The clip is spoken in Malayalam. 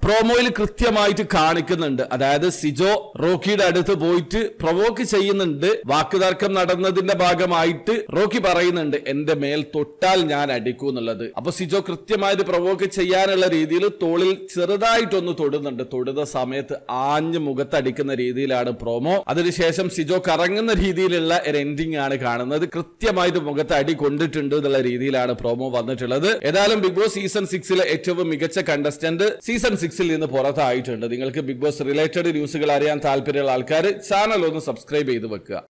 പ്രോമോയിൽ കൃത്യമായിട്ട് കാണിക്കുന്നുണ്ട് അതായത് സിജോ റോക്കിയുടെ അടുത്ത് പോയിട്ട് പ്രൊവോക്ക് ചെയ്യുന്നുണ്ട് വാക്കുതർക്കം നടന്നതിന്റെ ഭാഗമായിട്ട് റോക്കി പറയുന്നുണ്ട് എന്റെ മേൽ തൊട്ടാൽ ഞാൻ അടിക്കൂ എന്നുള്ളത് അപ്പൊ സിജോ കൃത്യമായിട്ട് പ്രൊവോക്ക് ചെയ്യാനുള്ള രീതിയിൽ തോളിൽ ചെറുതായിട്ടൊന്ന് തൊടുന്നുണ്ട് തൊടുന്ന സമയത്ത് ആഞ്ഞ് മുഖത്തടിക്കുന്ന രീതിയിലാണ് പ്രോമോ അതിനുശേഷം സിജോ കറങ്ങുന്ന രീതിയിലുള്ള ഒരു എൻഡിങ് ആണ് കാണുന്നത് കൃത്യമായിട്ട് മുഖത്ത് അടി കൊണ്ടിട്ടുണ്ട് എന്നുള്ള രീതിയിലാണ് പ്രോമോ വന്നിട്ടുള്ളത് ഏതായാലും ബിഗ് ബോസ് സീസൺ സിക്സിലെ ഏറ്റവും മികച്ച കണ്ടസ്റ്റന്റ് സീസൺ സിക്സിൽ നിന്ന് പുറത്തായിട്ടുണ്ട് നിങ്ങൾക്ക് ബിഗ് ബോസ് റിലേറ്റഡ് ന്യൂസുകൾ അറിയാൻ താല്പര്യമുള്ള ആൾക്കാർ ചാനൽ ഒന്ന് സബ്സ്ക്രൈബ് ചെയ്ത് വെക്കുക